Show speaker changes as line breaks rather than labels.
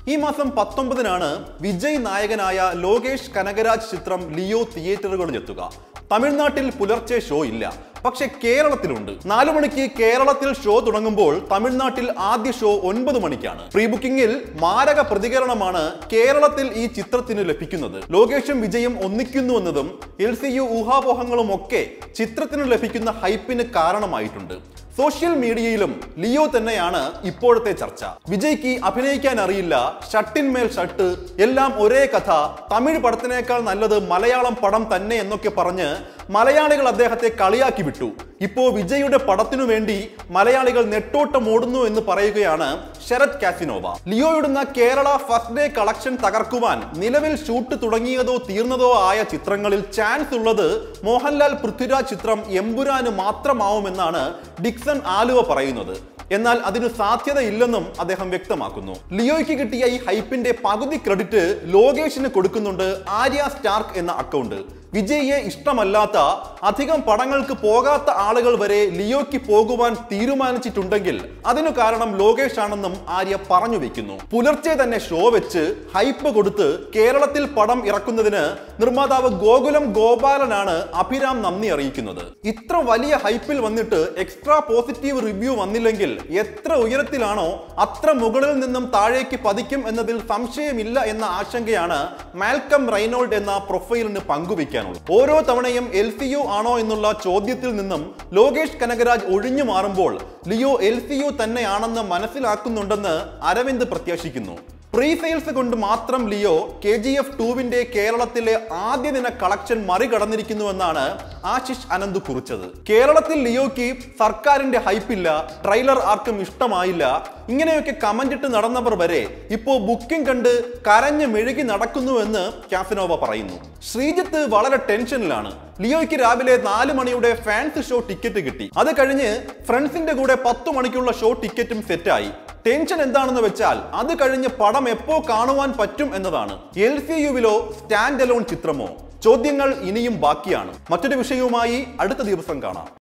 ഈ മാസം പത്തൊമ്പതിനാണ് വിജയ് നായകനായ ലോകേഷ് കനകരാജ് ചിത്രം ലിയോ തിയേറ്ററുകളിൽ എത്തുക തമിഴ്നാട്ടിൽ പുലർച്ചെ ഷോ ഇല്ല പക്ഷെ കേരളത്തിലുണ്ട് നാലു മണിക്ക് കേരളത്തിൽ ഷോ തുടങ്ങുമ്പോൾ തമിഴ്നാട്ടിൽ ആദ്യ ഷോ ഒൻപത് മണിക്കാണ് പ്രീ ബുക്കിംഗിൽ മാരക പ്രതികരണമാണ് കേരളത്തിൽ ഈ ചിത്രത്തിന് ലഭിക്കുന്നത് ലോകേഷും വിജയും ഒന്നിക്കുന്നു എന്നതും എൽ സി യു ഊഹാപോഹങ്ങളും ഒക്കെ ചിത്രത്തിന് ലഭിക്കുന്ന ഹൈപ്പിന് കാരണമായിട്ടുണ്ട് സോഷ്യൽ മീഡിയയിലും ലിയോ തന്നെയാണ് ഇപ്പോഴത്തെ ചർച്ച വിജയ്ക്ക് അഭിനയിക്കാൻ അറിയില്ല ഷട്ടിന്മേൽ ഷട്ട് എല്ലാം ഒരേ കഥ തമിഴ് പടത്തിനേക്കാൾ നല്ലത് മലയാളം പടം തന്നെ എന്നൊക്കെ പറഞ്ഞ് മലയാളികൾ അദ്ദേഹത്തെ കളിയാക്കി വിട്ടു ഇപ്പോ വിജയുടെ പടത്തിനു വേണ്ടി മലയാളികൾ നെട്ടോട്ടം ഓടുന്നു എന്ന് പറയുകയാണ് ശരത് കാസിനോവ ലിയോയിടുന്ന കേരള ഫസ്റ്റ് ഡേ കളക്ഷൻ തകർക്കുവാൻ നിലവിൽ ഷൂട്ട് തുടങ്ങിയതോ തീർന്നതോ ആയ ചിത്രങ്ങളിൽ ചാൻസ് ഉള്ളത് മോഹൻലാൽ പൃഥ്വിരാജ് ചിത്രം എമ്പുരാന് മാത്രമാവുമെന്നാണ് ഡിക്സൺ ആലുവ പറയുന്നത് എന്നാൽ അതിന് സാധ്യതയില്ലെന്നും അദ്ദേഹം വ്യക്തമാക്കുന്നു ലിയോയ്ക്ക് കിട്ടിയ ഈ ഹൈപ്പിന്റെ പകുതി ക്രെഡിറ്റ് ലോകേഷിന് കൊടുക്കുന്നുണ്ട് ആര്യ സ്റ്റാർക്ക് എന്ന അക്കൗണ്ട് വിജയിയെ ഇഷ്ടമല്ലാത്ത അധികം പടങ്ങൾക്ക് പോകാത്ത ആളുകൾ വരെ ലിയോയ്ക്ക് പോകുവാൻ തീരുമാനിച്ചിട്ടുണ്ടെങ്കിൽ അതിനു കാരണം ലോകേഷ് ആണെന്നും ആര്യ പറഞ്ഞു വെക്കുന്നു പുലർച്ചെ തന്നെ ഷോ വെച്ച് ഹൈപ്പ് കൊടുത്ത് കേരളത്തിൽ പടം ഇറക്കുന്നതിന് നിർമ്മാതാവ് ഗോകുലം ഗോപാലനാണ് അഭിരാം നന്ദി അറിയിക്കുന്നത് ഇത്ര വലിയ ഹൈപ്പിൽ വന്നിട്ട് എക്സ്ട്രാ പോസിറ്റീവ് റിവ്യൂ വന്നില്ലെങ്കിൽ എത്ര ഉയരത്തിലാണോ അത്ര മുകളിൽ നിന്നും താഴേക്ക് പതിക്കും എന്നതിൽ സംശയമില്ല എന്ന ആശങ്കയാണ് മാൽക്കം റൈനോൾഡ് എന്ന പ്രൊഫൈലിന് പങ്കുവയ്ക്കാനുള്ളത് ഓരോ തവണയും എൽ സി യു ആണോ എന്നുള്ള ചോദ്യത്തിൽ നിന്നും ലോകേഷ് കനകരാജ് ഒഴിഞ്ഞു മാറുമ്പോൾ ലിയോ എൽ സി യു തന്നെയാണെന്ന് മനസ്സിലാക്കുന്നുണ്ടെന്ന് അരവിന്ദ് പ്രത്യാശിക്കുന്നു പ്രീ സെയിൽസ് കൊണ്ട് മാത്രം ലിയോ കെ ജി എഫ് ടൂവിന്റെ കേരളത്തിലെ ആദ്യ ദിന കളക്ഷൻ മറികടന്നിരിക്കുന്നുവെന്നാണ് ആശിഷ് അനന്ത് കുറിച്ചത് കേരളത്തിൽ ലിയോയ്ക്ക് സർക്കാരിന്റെ ഹൈപ്പില്ല ട്രെയിലർ ആർക്കും ഇഷ്ടമായില്ല ഇങ്ങനെയൊക്കെ കമന്റ് ഇട്ട് നടന്നവർ വരെ ഇപ്പോ ബുക്കിംഗ് കണ്ട് കരഞ്ഞ് മെഴുകി നടക്കുന്നുവെന്ന് കാസനോവ പറയുന്നു ശ്രീജിത്ത് വളരെ ടെൻഷനിലാണ് ലിയോയ്ക്ക് രാവിലെ നാല് മണിയുടെ ഫാൻസ് ഷോ ടിക്കറ്റ് കിട്ടി അത് കഴിഞ്ഞ് ഫ്രണ്ട്സിന്റെ കൂടെ പത്തു മണിക്കുള്ള ഷോ ടിക്കറ്റും സെറ്റായി ടെൻഷൻ എന്താണെന്ന് വെച്ചാൽ അത് കഴിഞ്ഞ് പടം എപ്പോ കാണുവാൻ പറ്റും എന്നതാണ് എൽ സി യുവിലോ സ്റ്റാൻഡ് അലോൺ ചിത്രമോ ചോദ്യങ്ങൾ ഇനിയും ബാക്കിയാണ് മറ്റൊരു വിഷയവുമായി അടുത്ത ദിവസം കാണാം